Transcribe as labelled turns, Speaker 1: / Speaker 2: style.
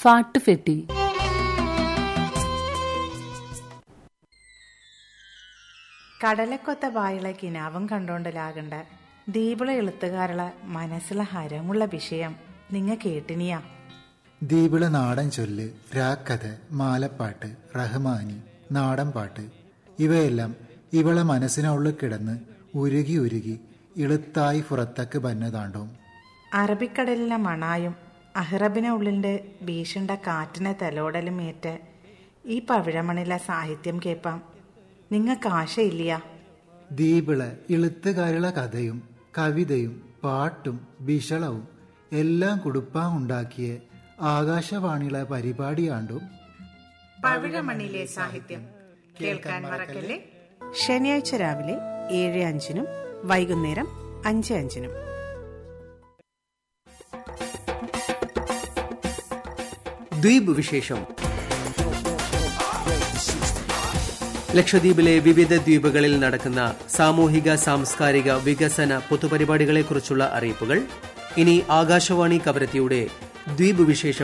Speaker 1: ഫാട്ടുഫെട്ടി
Speaker 2: കടലക്കൊത്ത വായുള്ള കിനാവും കണ്ടോണ്ടലാകണ്ട ദീപിള എഴുത്തുകാരുള്ള മനസ്സില ഹരമുള്ള വിഷയം നിങ്ങ കേട്ടിനിയാ
Speaker 3: ദീപിള നാടൻ ചൊല്ല് രാക്കഥ മാലപ്പാട്ട് റഹ്മാനി നാടൻ പാട്ട് ഇവയെല്ലാം ഇവളെ മനസ്സിനുള്ളിൽ കിടന്ന് ഉരുകി ഉരുകി ഇളുത്തായി പുറത്തേക്ക് ബന്നതാണ്ടോ
Speaker 2: അറബിക്കടലിലെ മണായും അഹ്റബിനെ ഉള്ളിൻ്റെ ഭീഷണ്ട കാറ്റിനെ തലോടലും ഏറ്റ് ഈ പവിഴമണിലെ സാഹിത്യം കേൾപ്പാം നിങ്ങൾക്ക് ആശയില്ലയാ
Speaker 3: ദീപിള ഇളുത്തുകാരുള്ള കഥയും കവിതയും പാട്ടും ബിഷളവും എല്ലാം കുടുപ്പാൻ ഉണ്ടാക്കിയ ആകാശവാണിയിലെ പരിപാടിയാണ്ടും
Speaker 2: പവിഴമണിലെ സാഹിത്യം കേൾക്കാൻ മറക്കല്ലേ ശനിയാഴ്ച രാവിലെ ഏഴ് അഞ്ചിനും വൈകുന്നേരം അഞ്ച് അഞ്ചിനും
Speaker 4: ദ്വീപ് വിശേഷം ലക്ഷദ്വീപിലെ വിവിധ ദ്വീപുകളിൽ നടക്കുന്ന സാമൂഹിക സാംസ്കാരിക വികസന പൊതുപരിപാടികളെക്കുറിച്ചുള്ള അറിയിപ്പുകൾ ഇനി ആകാശവാണി കവരത്തിയുടെ ദ്വീപ് വിശേഷം